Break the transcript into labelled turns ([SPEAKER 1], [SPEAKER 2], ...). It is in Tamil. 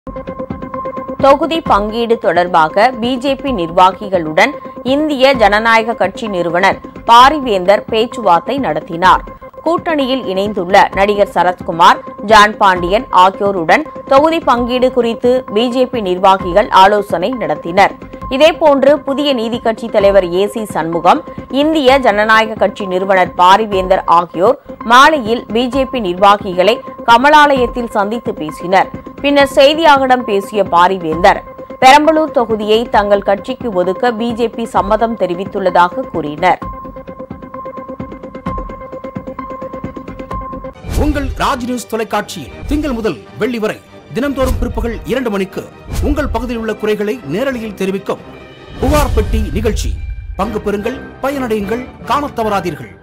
[SPEAKER 1] தொகுதி பங்கீடு தொடர்பாக பிஜேபி நிர்வாகிகளுடன் இந்திய ஜனநாயக கட்சி நிறுவனர் பாரிவேந்தர் பேச்சுவார்த்தை நடத்தினார் கூட்டணியில் இணைந்துள்ள நடிகர் சரத்குமார் ஜான் பாண்டியன் ஆகியோருடன் தொகுதி பங்கீடு குறித்து பிஜேபி நிர்வாகிகள் ஆலோசனை நடத்தினர் இதேபோன்று புதிய நீதி கட்சி தலைவர் ஏ சி சண்முகம் இந்திய ஜனநாயக கட்சி நிறுவனர் பாரிவேந்தர் ஆகியோர் மாலையில் பிஜேபி நிர்வாகிகளை கமலாலயத்தில் சந்தித்து பேசினர் பின்னர் செய்தியாளர்களிடம் பேசிய பாரிவேந்தர் பெரம்பலூர் தொகுதியை தங்கள் கட்சிக்கு ஒதுக்க பிஜேபி சம்மதம் தெரிவித்துள்ளதாக கூறினர்
[SPEAKER 2] உங்கள் ராஜ் நியூஸ் தொலைக்காட்சியில் திங்கள் முதல் வெள்ளி வரை தினம்தோறும் பிற்பகல் இரண்டு மணிக்கு உங்கள் பகுதியில் உள்ள குறைகளை நேரலையில் தெரிவிக்கும் புகார் பெட்டி நிகழ்ச்சி பங்கு பெறுங்கள் பயனடையுங்கள் காணத் தவறாதீர்கள்